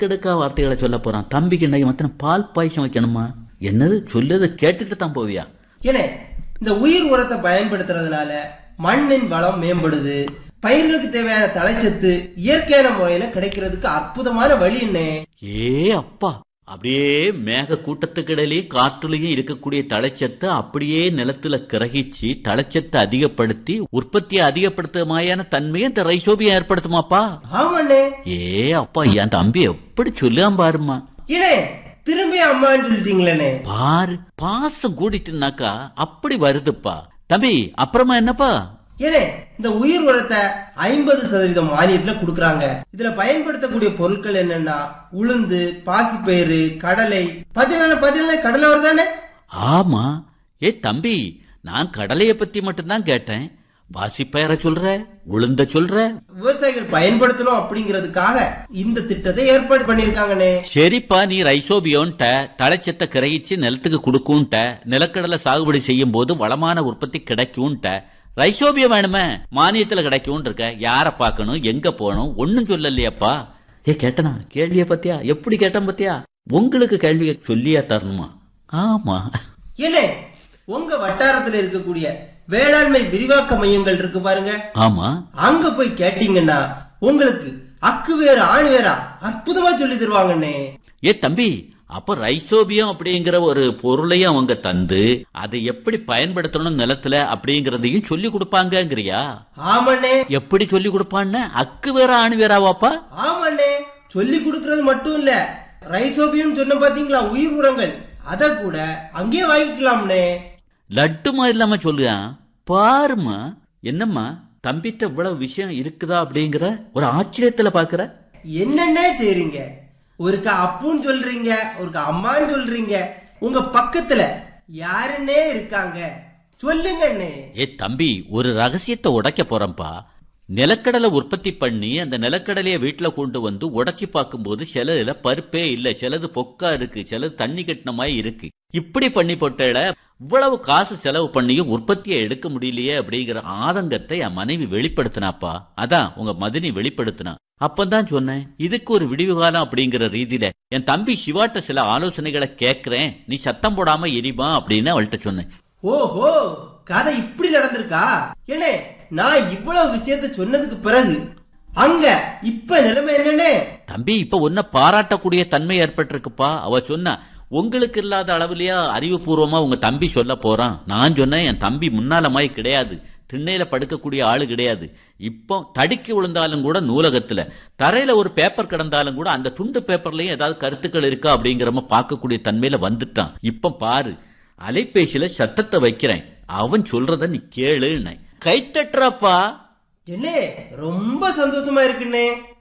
அடுக்கடுக்கா வார்த்தைகளை சொல்ல போறான் தம்பிக்கு இன்னைக்கு மத்தன பால் பாயசம் வைக்கணுமா என்னது சொல்லதை கேட்டுட்டு தான் போவியா ஏனே இந்த உயிர் உரத்தை பயன்படுத்துறதுனால மண்ணின் வளம் மேம்படுது பயிர்களுக்கு தேவையான தலைச்சத்து இயற்கையான முறையில கிடைக்கிறதுக்கு அற்புதமான வழி என்ன ஏ அப்பா அப்படியே மேக கூட்டத்துக்கிடையிலேயே காற்றுலயும் இருக்கக்கூடிய தழைச்சத்தை அப்படியே நிலத்துல கிரகிச்சு தழைச்சத்தை அதிகப்படுத்தி உற்பத்தியை அதிகப்படுத்துமாயான தன்மையை இந்த ரைசோபியம் ஏற்படுத்துமாப்பா ஆமாண்ணே ஏ அப்பா என் தம்பி எப்படி சொல்லாம பாருமா இனே திரும்பி அம்மான்னு சொல்லிட்டீங்களே பாரு பாசம் கூடிட்டுனாக்கா அப்படி வருதுப்பா தம்பி அப்புறமா என்னப்பா ஏனே இந்த உயிர் உரத்தை ஐம்பது சதவீதம் மானியத்துல கொடுக்கறாங்க இதுல பயன்படுத்தக்கூடிய பொருட்கள் என்னன்னா உளுந்து பாசிப்பயிறு கடலை பதினாலு பதினாலு கடலை வருதானே ஆமா ஏ தம்பி நான் கடலைய பத்தி மட்டும்தான் கேட்டேன் வாசிப்பயரை சொல்ற உளுந்த சொல்ற விவசாயிகள் பயன்படுத்தணும் அப்படிங்கிறதுக்காக இந்த திட்டத்தை ஏற்பாடு பண்ணிருக்காங்கண்ணே சரிப்பா நீ ரைசோபியோன்ட்ட தழைச்சத்தை கிரகிச்சு நிலத்துக்கு கொடுக்கும்ட்ட நிலக்கடலை சாகுபடி செய்யும் போது வளமான உற்பத்தி கிடைக்கும்ட்ட ரைசோபியம் வேணுமே மானியத்துல கிடைக்கும் இருக்க யார பார்க்கணும் எங்க போகணும் ஒன்னும் சொல்லலையாப்பா ஏ கேட்டனா கேள்விய பத்தியா எப்படி கேட்டேன் பத்தியா உங்களுக்கு கேள்வியை சொல்லியா தரணுமா ஆமா ஏனே உங்க வட்டாரத்துல இருக்கக்கூடிய வேளாண்மை விரிவாக்க மையங்கள் இருக்கு பாருங்க ஆமா அங்க போய் கேட்டீங்கன்னா உங்களுக்கு அக்கு வேற ஆண் வேறா அற்புதமா சொல்லி தருவாங்கண்ணே ஏ தம்பி அப்ப ரைசோபியம் அப்படிங்கிற ஒரு பொருளையும் அவங்க தந்து அதை எப்படி பயன்படுத்தணும் நிலத்துல அப்படிங்கறதையும் சொல்லி கொடுப்பாங்கங்கிறியா ஆமாண்ணே எப்படி சொல்லி கொடுப்பான்னு அக்கு வேற ஆணி வேறாவாப்பா ஆமாண்ணே சொல்லி கொடுக்கறது மட்டும் இல்ல ரைசோபியம் சொன்ன பாத்தீங்களா உயிர் உரங்கள் அத கூட அங்கேயே வாங்கிக்கலாம்னே லட்டுமா இல்லாம சொல்லுயா பாருமா என்னம்மா தம்பிட்ட இவ்வளவு விஷயம் இருக்குதா அப்படிங்கிற ஒரு ஆச்சரியத்துல பாக்குற என்னென்ன செய்றீங்க ஒருக்கா அப்புன்னு சொல்றீங்க ஒருக்கா அம்மான்னு சொல்றீங்க உங்க பக்கத்துல யாருன்னே இருக்காங்க சொல்லுங்க அண்ணே ஏ தம்பி ஒரு ரகசியத்தை உடைக்க போறேன்ப்பா நிலக்கடலை உற்பத்தி பண்ணி அந்த நிலக்கடலையை வீட்டுல கொண்டு வந்து உடைச்சி பார்க்கும்போது சிலதுல பருப்பே இல்ல சிலது பொக்கா இருக்கு சிலது தண்ணி கட்டின மாதிரி இருக்கு இப்படி பண்ணி போட்டல இவ்வளவு காசு செலவு பண்ணியும் உற்பத்தியை எடுக்க முடியலையே அப்படிங்கிற ஆதங்கத்தை என் மனைவி வெளிப்படுத்தினாப்பா அதான் உங்க மதினி வெளிப்படுத்தினா அப்பதான் சொன்னேன் இதுக்கு ஒரு விடிவு காலம் அப்படிங்கிற ரீதியில என் தம்பி சிவாட்ட சில ஆலோசனைகளை கேட்கிறேன் நீ சத்தம் போடாம எரிமா அப்படின்னு அவள்கிட்ட சொன்னேன் ஓஹோ கதை இப்படி நடந்திருக்கா ஏனே நான் இவ்வளவு விஷயத்த சொன்னதுக்கு பிறகு அங்க இப்ப நிலைமை என்னன்னே தம்பி இப்ப உன்ன பாராட்டக்கூடிய தன்மை ஏற்பட்டிருக்குப்பா அவ சொன்னா உங்களுக்கு இல்லாத அளவுலயா அறிவுபூர்வமா உங்க தம்பி சொல்ல போறான் நான் சொன்னேன் என் தம்பி முன்னால மாதிரி கிடையாது திண்ணையில படுக்கக்கூடிய ஆளு கிடையாது இப்போ தடுக்கி விழுந்தாலும் கூட நூலகத்துல தரையில ஒரு பேப்பர் கிடந்தாலும் கூட அந்த துண்டு பேப்பர்லயும் ஏதாவது கருத்துக்கள் இருக்கா அப்படிங்கிறம பார்க்கக்கூடிய தன்மையில வந்துட்டான் இப்ப பாரு அலைபேசியில சத்தத்தை வைக்கிறேன் அவன் சொல்றத நீ கேளுன்னு கைத்தட்டுறப்பா என்னே ரொம்ப சந்தோஷமா இருக்குண்ணே